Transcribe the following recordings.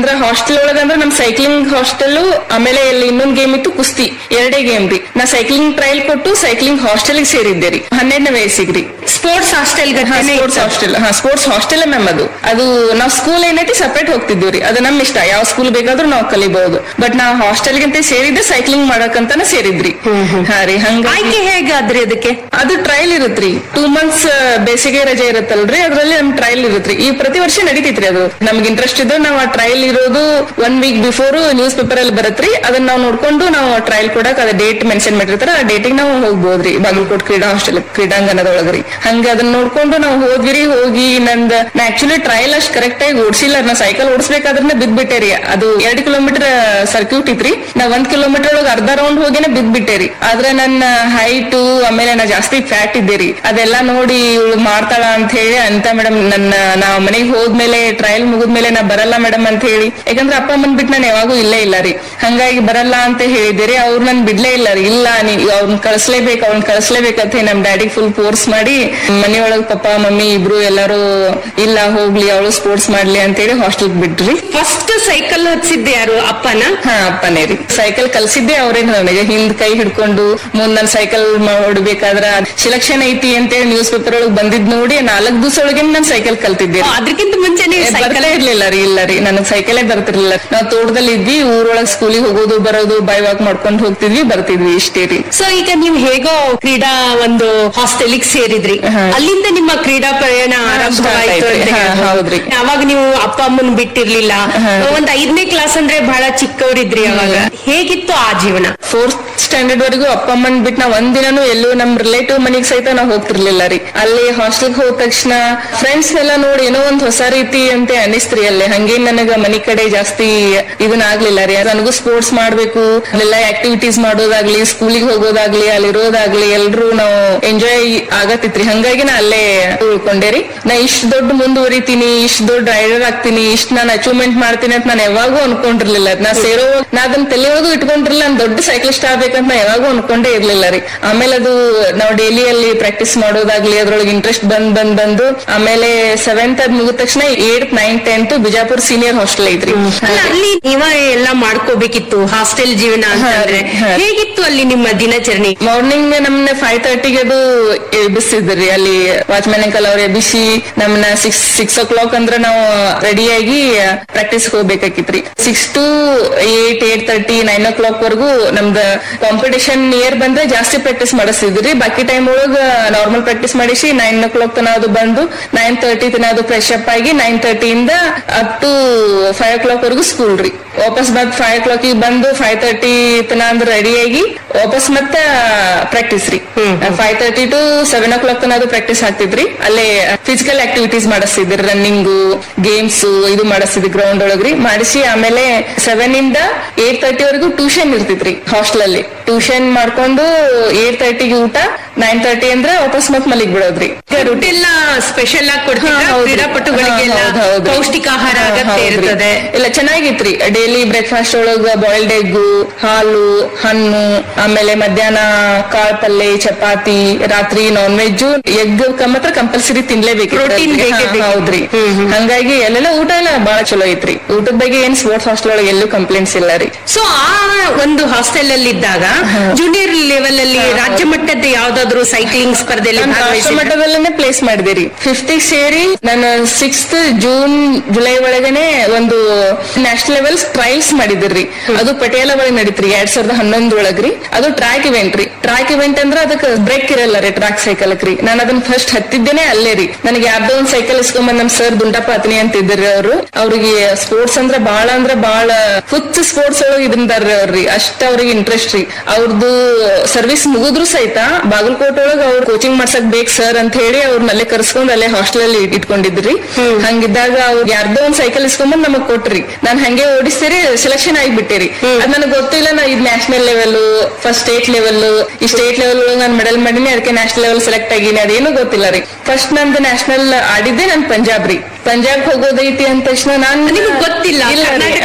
ಯಾಕಂದ್ರ ಹಾಸ್ಟೆಲ್ ಒಳಗಂದ್ರ ನಮ್ cycling hostel ಆಮೇಲೆ ಇಲ್ಲಿ ಇನ್ನೊಂದ್ ಗೇಮ್ ಇತ್ತು ಕುಸ್ತಿ ಎರಡೇ ಗೇಮ್ ರೀ ನಾ ಸೈಕ್ಲಿಂಗ್ ಟ್ರಯಲ್ ಕೊಟ್ಟು ಸೈಕ್ಲಿಂಗ್ ಹಾಸ್ಟೆಲ್ ಸೇರಿದ್ದೆ ರೀ ಹನ್ನೆರಡನೇ ವಯಸ್ಸಿಗೆ ಸ್ಪೋರ್ಟ್ಸ್ ಹಾಸ್ಟೆಲ್ ಸ್ಪೋರ್ಟ್ಸ್ ಹಾಸ್ಟೆಲ್ ಹಾ ಸ್ಪೋರ್ಟ್ಸ್ ಹಾಸ್ಟೆಲ್ ಮ್ಯಾಮ್ ಅದು ಅದು ನಾವ್ ಸ್ಕೂಲ್ ಏನೈತಿ ಸಪರೇಟ್ ಹೋಗ್ತಿದ್ವಿ ರೀ ಅದು ನಮ್ ಇಷ್ಟ ಯಾವ ಸ್ಕೂಲ್ ಬೇಕಾದ್ರೂ ನಾವು ಕಲಿಬಹುದು ಬಟ್ ನಾವ್ ಹಾಸ್ಟೆಲ್ ಗಂತ ಸೇರಿದ್ದೆ ಸೈಕ್ಲಿಂಗ್ ಮಾಡಕಂತಾನ ಸೇರಿದ್ರಿ ಹಾ ರೀ ಹಂಗ ಆಯ್ಕೆ ಹೇಗಾದ್ರಿ ಅದಕ್ಕೆ ಅದು ಟ್ರಯಲ್ ಇರುತ್ತ್ರಿ ಟೂ ಮಂತ್ಸ್ ಬೇಸಿಗೆ ರಜೆ ಇರುತ್ತಲ್ರಿ ಅದ್ರಲ್ಲಿ ನಮ್ ಟ್ರಯಲ್ ಇರುತ್ತ್ರಿ ಈ ಪ್ರತಿ ವರ್ಷ ನಡೀತೈತ್ರಿ ಅದು ನಮ್ಗೆ ಇಂಟ್ರೆಸ್ಟ್ ಇದ್ರೆ ನಾವು ಆ ಟ್ರಯಲ್ ಇರೋದು one week before newspaper ಅಲ್ಲಿ ಬರತ್ರಿ ಅದನ್ನ ನಾವು ನೋಡ್ಕೊಂಡು ನಾವು ಟ್ರಯಲ್ ಕೊಡಕ್ ಅದ ಡೇಟ್ ಮೆನ್ಷನ್ ಮಾಡಿರ್ತಾರ ಆ ಡೇಟಿಗೆ ನಾವು ಹೋಗ್ಬೋದ್ರಿ ಬಾಗಲಕೋಟ್ ಕ್ರೀಡಾ ಹಾಸ್ಟೆಲ್ ಕ್ರೀಡಾಂಗಣದೊಳಗ್ರಿ ಹಂಗ ಅದನ್ನ ನೋಡ್ಕೊಂಡು ನಾವು ಹೋದ್ವಿರಿ ಹೋಗಿ ನಂದ ನಾ ಆಕ್ಚುಲಿ ಟ್ರಯಲ್ ಅಷ್ಟ್ ಕರೆಕ್ಟ್ ಆಗಿ ಓಡಿಸಿಲ್ಲ ನಾ ಸೈಕಲ್ ಓಡಿಸ್ಬೇಕಾದ್ರೆ ಬಿದ್ಬಿಟ್ಟೆ ರೀ ಅದು ಎರಡ್ ಕಿಲೋಮೀಟರ್ ಸರ್ಕ್ಯೂಟ್ ಇತ್ರಿ ನಾ ಒಂದ್ ಕಿಲೋಮೀಟರ್ ಒಳಗೆ ಅರ್ಧ ರೌಂಡ್ ಹೋಗಿನೇ ಬಿದ್ಬಿಟ್ಟೆ ರೀ ಆದ್ರೆ ನನ್ನ ಹೈಟು ಆಮೇಲೆ ನಾ ಜಾಸ್ತಿ ಫ್ಯಾಟ್ ಇದ್ದೆ ರೀ ಅದೆಲ್ಲ ನೋಡಿ ಇವಳು ಮಾಡ್ತಾಳ ಅಂತ ಹೇಳಿ ಅಂತ ಮೇಡಮ್ ನನ್ನ ನಾ ಮನೆಗೆ ಹೋದ್ಮೇಲೆ ಟ್ರಯಲ್ ಮುಗಿದ್ಮೇಲೆ ನಾ ಬರಲ್ಲ ಮೇಡಮ್ ಅಂತ ಹೇಳಿ ಯಾಕಂದ್ರೆ ಅಪ್ಪ ಅಮ್ಮನ್ ಬಿಟ್ಟು ನಾನು ಯಾವಾಗೂ ಇಲ್ಲೇ ಇಲ್ಲ ರೀ ಹಂಗಾಗಿ ಬರಲ್ಲ ಅಂತ ಹೇಳಿದೆ ರೀ ಅವ್ರು ನನ್ ಬಿಡ್ಲೇ ಇಲ್ಲ ರೀ ಇಲ್ಲ ನೀ ಅವ್ನ್ ಕಳಿಸ್ಲೇಬೇಕು ಅವ್ನ್ ಕಳಿಸ್ಲೇಬೇಕಂತ ಹೇಳಿ ನಮ್ ಡ್ಯಾಡಿ ಫುಲ್ ಫೋರ್ಸ್ ಮಾಡಿ ಮನೆಯೊಳಗ್ ಪಪ್ಪ ಮಮ್ಮಿ ಇಬ್ರು ಎಲ್ಲಾರು ಇಲ್ಲ ಹೋಗ್ಲಿ ಅವಳು ಸ್ಪೋರ್ಟ್ಸ್ ಮಾಡ್ಲಿ ಅಂತ ಹೇಳಿ ಹಾಸ್ಟೆಲ್ ಬಿಟ್ರಿ ಫಸ್ಟ್ ಸೈಕಲ್ ಹಚ್ಚಿದ್ದೆ ಯಾರು ಅಪ್ಪನ ಹಾ ಅಪ್ಪನೇ ರೀ ಸೈಕಲ್ ಕಲ್ಸಿದ್ದೆ ಅವ್ರೇ ನನಗೆ ಹಿಂದ್ ಕೈ ಹಿಡ್ಕೊಂಡು ಮುಂದ್ ನನ್ ಸೈಕಲ್ ಹೊಡ್ಬೇಕಾದ್ರ ಸಿಲೆಕ್ಷನ್ ಐತಿ ಅಂತೇಳಿ ನ್ಯೂಸ್ ಪೇಪರ್ ಒಳಗ್ ಬಂದಿದ್ ನೋಡಿ ನಾಲ್ಕ್ ದಿವಸ ಒಳಗೆ ನಾನ್ ಸೈಕಲ್ ಕಲ್ತಿದ್ದೆ ಓ, ಅದ್ರಕ್ಕಿಂತ ಮುಂಚೆನೆ ಏ, ಸೈಕಲ್ ಬರ್ತಾ ಇರ್ಲಿಲ್ಲ ರೀ ಇಲ್ಲ ರೀ ನನಗ್ ಸೈಕಲೇ ಬರ್ತಿರ್ಲಿಲ್ಲ ನಾವ್ ತೋಟದಲ್ಲಿ ಇದ್ವಿ ಊರೊಳಗ್ ಸ್ಕೂಲಿಗೆ ಹೋಗೋದು ಬರೋದು ಬೈ ವಾಕ್ ಮಾಡ್ಕೊಂಡು ಹೋಗ್ತಿದ್ವಿ ಬರ್ತಿದ್ವಿ ಇಷ್ಟೇ ರೀ ಸೊ ಈಗ ನೀವು ಹೇಗೋ ಕ್ರೀಡಾ ಒಂದು ಹಾಸ್ಟೆಲಿಗೆ ಸೇರಿದ್ರಿ ಹಾ. ಅಲ್ಲಿಂದ ನಿಮ್ಮ ಕ್ರೀಡಾ ಪ್ರಯಾಣ ಆರಂಭವಾಯ್ತು start ಅಂತ ಆಯ್ತು. ಹಾ, ಹೇಳ್ಬೋದು. ಹೌದ್ರಿ. ಅವಾಗ ನೀವು ಅಪ್ಪ ಅಮ್ಮನ್ ಬಿಟ್ಟಿರ್ಲಿಲ್ಲ ಹಾ. ಒಂದ್ ಐದನೇ ಕ್ಲಾಸ್ ಅಂದ್ರೆ ಬಹಳ ಚಿಕ್ಕವರಿದ್ರಿ ಅವಾಗ ಹೇಗಿತ್ತು ಆ ಜೀವನ ಫೋರ್ತ್ ಸ್ಟ್ಯಾಂಡರ್ಡ್ ವರೆಗೂ ಅಪ್ಪ ಅಮ್ಮನ್ ಬಿಟ್ಟು ನಾವ್ ಒಂದಿನನು ಎಲ್ಲೂ ನಮ್ ರಿಲೇಟಿವ್ ಮನಿಗ್ ಸಹಿತ ನಾವ್ ಹೋಗ್ತಿರ್ಲಿಲ್ಲ ರೀ ಅಲ್ಲಿ ಹಾಸ್ಟೆಲ್ ಹೋದ ತಕ್ಷಣ ಫ್ರೆಂಡ್ಸ್ ಎಲ್ಲ ನೋಡಿ ಏನೋ ಒಂದ್ ಹೊಸ ರೀತಿ ಅಂತ ಅನಿಸ್ತ್ರಿ ಅಲ್ಲಿ ಹಂಗೇನ್ ನನಗ ಮನಿ ಕಡೆ ಜಾಸ್ತಿ ಇದನ್ನ ಆಗ್ಲಿಲ್ಲ ರೀ ನನಗೂ ಸ್ಪೋರ್ಟ್ಸ್ ಮಾಡ್ಬೇಕು ಅಲ್ಲೆಲ್ಲ ಆಕ್ಟಿವಿಟೀಸ್ ಮಾಡೋದಾಗ್ಲಿ ಸ್ಕೂಲಿಗೆ ಹೋಗೋದಾಗ್ಲಿ ಅಲ್ಲಿರೋದಾಗ್ಲಿ ಎಲ್ರು ನಾವು ಎಂಜಾಯ್ ಆಗತ್ತಿತ್ರಿ ಹಂಗಾಗಿ ನಾ ಅಲ್ಲೇ ಉಳ್ಕೊಂಡೆ ರೀ ನಾ ಇಷ್ಟ್ ದೊಡ್ಡ ಮುಂದುವರಿತೀನಿ ಇಷ್ಟ್ ದೊಡ್ಡ ರೈಡರ್ ಆಗ್ತೀನಿ ಇಷ್ಟ್ ನಾನು ಅಚೀವ್ಮೆಂಟ್ ಮಾಡ್ತೀನಿ ಅಂತ ನಾನು ಯಾವಾಗೂ ಅನ್ಕೊಂಡಿರ್ಲಿಲ್ಲ ನಾ ಸೇರೋ ನಾ ಅದನ್ನ ತಲೆಯೊಳಗೂ ಇಟ್ಕೊಂಡಿರ್ಲಿಲ್ಲ ನಾನ್ ದೊಡ್ಡ ಸೈಕ್ಲಿಸ್ಟ್ ಆಗ್ಬೇಕಂತ ನಾ ಯಾವಾಗೂ ಅನ್ಕೊಂಡೇ ಇರ್ಲಿಲ್ಲ ರೀ ಆಮೇಲೆ ಅದು ನಾವು ಡೈಲಿ ಅಲ್ಲಿ ಪ್ರಾಕ್ಟೀಸ್ ಮಾಡೋದಾಗ್ಲಿ ಅದ್ರೊಳಗೆ ಇಂಟ್ರೆಸ್ಟ್ ಬಂದ್ ಬಂದ್ ಬಂದು ಆಮೇಲೆ ಸೆವೆಂತ್ ಅದ್ ಮುಗಿದ ತಕ್ಷಣ eight nine tenth Bijapur senior hostel ಐತ್ರಿ ಅಲ್ಲ ಅಲ್ಲಿ ನೀವ ಎಲ್ಲ ಮಾಡ್ಕೋಬೇಕಿತ್ತು ಹಾಸ್ಟೆಲ್ ಜೀವನ ಅಂತಂದ್ರೆ ಹಾ, ಹಾ. ಹೇಗಿತ್ತು ಅಲ್ಲಿ ನಿಮ್ಮ ದಿನಚರಣೆ ಮಾರ್ನಿಂಗ್ ನಮ್ನ ಫೈವ್ ತರ್ಟಿಗೆ ಅದು ಎಬ್ಬಿಸ್ತಿದ್ರಿ ಅಲ್ಲಿ ವಾಚ್ಮ್ಯಾನ್ ಅಂಕಲ್ ಅವ್ರು ಎಬ್ಬಿಸಿ ನಮ್ನ ಸಿಕ್ಸ್ ಸಿಕ್ಸ್ ಓ ಕ್ಲಾಕ್ ಅಂದ್ರೆ ನಾವು ರೆಡಿಯಾಗಿ ಪ್ರಾಕ್ಟೀಸ್ ಹೋಗ್ಬೇಕಾಗಿತ್ರಿ six to eight eight thirty nine o'clock ವರೆಗೂ ನಮ್ದ ಕಾಂಪಿಟೇಷನ್ ನಿಯರ್ ಬಂದ್ರೆ ಜಾಸ್ತಿ ಪ್ರಾಕ್ಟೀಸ್ ಮಾಡಿಸ್ತಿದ್ರಿ ಬಾಕಿ ಟೈಮ್ ಒಳಗ ನಾರ್ಮಲ್ ಪ್ರಾಕ್ಟೀಸ್ ಮಾಡಿಸಿ ನೈನ್ ಓ ಕ್ಲಾಕ್ ತನ ಅದು ಬಂದು ನೈನ್ ತರ್ಟಿ ತನ ಅದು ಫ್ರೆಶ್ ಅಪ್ ಆಗಿ ನೈನ್ ತರ್ಟಿಯಿಂದ up to five o'clock ವರೆಗೂ ಸ್ಕೂಲ್ ರೀ ವಾಪಸ್ ಮತ್ ಫೈವ್ ಓ ಕ್ಲಾಕ್ ಬಂದು ಫೈವ್ ತರ್ಟಿ ತನ ಅಂದ್ರೆ ರೆಡಿಯಾಗಿ ವಾಪಸ್ ಮತ್ತೆ ಪ್ರಾಕ್ಟೀಸ್ ರೀ five thirty to seven o'clock ತನ ಅದು ಪ್ರಾಕ್ಟೀಸ್ ಆಗ್ತಿದ್ರಿ ಅಲ್ಲೇ ಫಿಸಿಕಲ್ ಆಕ್ಟಿವಿಟೀಸ್ ಮಾಡಿಸ್ತಿದ್ರಿ ರನ್ನಿಂಗು ಗೇಮ್ಸ್ ಇದು ಮಾಡಿಸ್ತಿದ್ರಿ ಗ್ರೌಂಡ್ ಒಳಗ್ರಿ ಮಾಡಿಸಿ ಆಮೇಲೆ ಸೆವೆನ್ ಇಂದ ಏಟ್ ತರ್ಟಿ ವರೆಗೂ ಟ್ಯೂಷನ್ ಇರ್ತಿತ್ರಿ ಹಾಸ್ಟೆಲ್ ಅಲ್ಲಿ ಟ್ಯೂಷನ್ ಮಾಡ್ಕೊಂಡು ಏಟ್ ತರ್ಟಿಗೆ ಊಟ ನೈನ್ ತರ್ಟಿ ಅಂದ್ರೆ ವಾಪಸ್ ಮತ್ ಮಲಿಗ್ ಬಿಡೋದ್ರಿ ಫುಡ್ ಎಲ್ಲ ಸ್ಪೆಷಲ್ ಆಗಿ ಕೊಡ್ತೀರಾ ಹಾ, ಹೌದ್ರಿ. ಕ್ರೀಡಾಪಟುಗಳಿಗೆಲ್ಲ ಹಾ, ಹೌದ್ ಹೌದ್ರಿ. ಪೌಷ್ಟಿಕ ಆಹಾರ ಹಾ, ಅಗತ್ಯ ಹೌದ್ರಿ. ಇರ್ತದೆ ಇಲ್ಲ ಚೆನ್ನಾಗಿತ್ರಿ ಡೈಲಿ ಬ್ರೇಕ್ಫಾಸ್ಟ್ ಒಳಗ ಬಾಯ್ಲ್ಡ್ ಎಗ್ ಹಾಲು ಹಣ್ಣು ಆಮೇಲೆ ಮಧ್ಯಾಹ್ನ ಕಾಳ್ ಪಲ್ಲೆ ಚಪಾತಿ ರಾತ್ರಿ ನಾನ್ ವೆಜ್ ಎಗ್ ಮಾತ್ರ ಕಂಪಲ್ಸರಿ ತಿನ್ಲೇಬೇಕು Protein ಬೇಕೇ ಬೇಕು. ಹೌದ್ರಿ ಹಂಗಾಗಿ ಎಲ್ಲೆಲ್ಲ ಊಟ ಎಲ್ಲ ಬಹಳ ಚಲೋ ಐತ್ರಿ ಊಟದ ಬಗ್ಗೆ ಏನ್ ಸ್ಪೋರ್ಟ್ಸ್ ಹಾಸ್ಟೆಲ್ ಒಳಗೆ ಎಲ್ಲೂ ಕಂಪ್ಲೇಂಟ್ಸ್ ಇಲ್ಲ ರೀ ಸೊ ಆ ಒಂದು ಹಾಸ್ಟೆಲ್ ಅಲ್ಲಿ ಇದ್ದಾಗ ಜೂನಿಯರ್ ಲೆವೆಲ್ ಅಲ್ಲಿ ರಾಜ್ಯ ಮಟ್ಟದ ಯಾವ್ದಾದ್ರು ಸೈಕ್ಲಿಂಗ್ ಸ್ಪರ್ಧೆಯಲ್ಲಿ ನಾನು ರಾಷ್ಟ್ರ ಭಾಗವಹಿಸಿದ್ರೆ ಮಟ್ಟದಲ್ಲೇ ಪ್ಲೇಸ್ ಮಾಡಿದಿರಿ ಫಿಫ್ತ್ ಸೇರಿ ನಾನು ಸಿಕ್ಸ್ತ್ ಜೂನ್ ಜುಲೈ ಒಳಗನೆ ಒಂದು ನ್ಯಾಷನಲ್ ಲೆವೆಲ್ ಟ್ರಯಲ್ಸ್ ಮಾಡಿದಿರಿ ಅದು ಪಟಿಯಾಲ ಒಳಗೆ ನಡೀತ್ರಿ ಎರಡ್ ಸಾವಿರದ ಹನ್ನೊಂದ್ ಒಳಗ್ರಿ ಅದು ಟ್ರ್ಯಾಕ್ ಇವೆಂಟ್ ರೀ ಟ್ರ್ಯಾಕ್ ಇವೆಂಟ್ ಅಂದ್ರ ಅದಕ್ಕೆ ಬ್ರೇಕ್ ಇರಲ್ಲ ರೀ ಟ್ರ್ಯಾಕ್ ಸೈಕಲ್ ರೀ ನಾನು ಅದನ್ನ ಫಸ್ಟ್ ಹತ್ತಿದ್ದೇನೆ ಅಲ್ಲೇ ರೀ ನನಗೆ ಯಾವ್ದೋ ಒಂದ್ ಸೈಕಲ್ ಇಸ್ಕೊಂಬಂದ್ ನಮ್ ಸರ್ ದುಂಡಪ್ಪ ಅತ್ನಿ ಅಂತ ಇದ್ರಿ ಅವರು ಅವ್ರಿಗೆ ಸ್ಪೋರ್ಟ್ಸ್ ಅಂದ್ರ ಬಾಳ ಅಂದ್ರ ಬಾಳ ಹುಚ್ಚ ಸ್ಪೋರ್ಟ್ಸ್ ಒಳಗೆ ಇದನ್ದಾರ್ರಿ ಅವ್ರಿ ಅಷ್ಟ ಅವ್ರಿಗೆ ಇಂಟ್ರೆಸ್ಟ್ ರೀ ಅವ್ರದ್ದು ಸರ್ವಿಸ್ ಮುಗಿದ್ರು ಸಹಿತ ಬಾಗಲಕೋಟೆ ಒಳಗ ಅವ್ರು ಕೋಚಿಂಗ್ ಮಾಡ್ಸಕ್ ಬೇಕ್ ಸರ್ ಅಂತ ಹೇಳಿ ಅವ್ರನ್ನ ಅಲ್ಲೇ ಕರ್ಸ್ಕೊಂಡ್ ಅಲ್ಲೇ ಹಾಸ್ಟೆಲ್ ಅಲ್ಲಿ ಇಟ್ಕೊಂಡಿದ್ರಿ ಹಂಗಿದ್ದಾಗ ಅವ್ರು ಯಾರ್ದೋ ಒಂದ್ ಸೈಕಲ್ ಇಸ್ಕೊಂಬಂದ್ ನಮಗ್ ಕೊಟ್ರಿ ನಾನ್ ಹಂಗೆ ಓಡಿಸ್ತೀರಿ ಸೆಲೆಕ್ಷನ್ ಆಗಿಬಿಟ್ಟಿರಿ ಅದ್ ನನಗೆ ಗೊತ್ತಿಲ್ಲ ನಾ ಇದು national level first state level ಈ ಸ್ಟೇಟ್ ಲೆವೆಲ್ ನಾನು ಮೆಡಲ್ ಮಾಡೀನಿ ಅದಕ್ಕೆ ನ್ಯಾಷನಲ್ ಲೆವೆಲ್ ಸೆಲೆಕ್ಟ್ ಆಗೀನಿ ಅದೇನು ಗೊತ್ತಿಲ್ಲ ರೀ ಫಸ್ಟ್ ನಂದು ನ್ಯಾಷನಲ್ ಆಡಿದ್ದೆ ನನ್ ಪಂಜಾಬ್ ರೀ ಪಂಜಾಬ್ ಹೋಗೋದೈತಿ ಅಂದ ತಕ್ಷಣ ನಾನ್ ನಿಮಗ್ ಗೊತ್ತಿಲ್ಲ, ಇಲ್ಲ ರೀ. ಕರ್ನಾಟಕ ಹಾ ರೀ,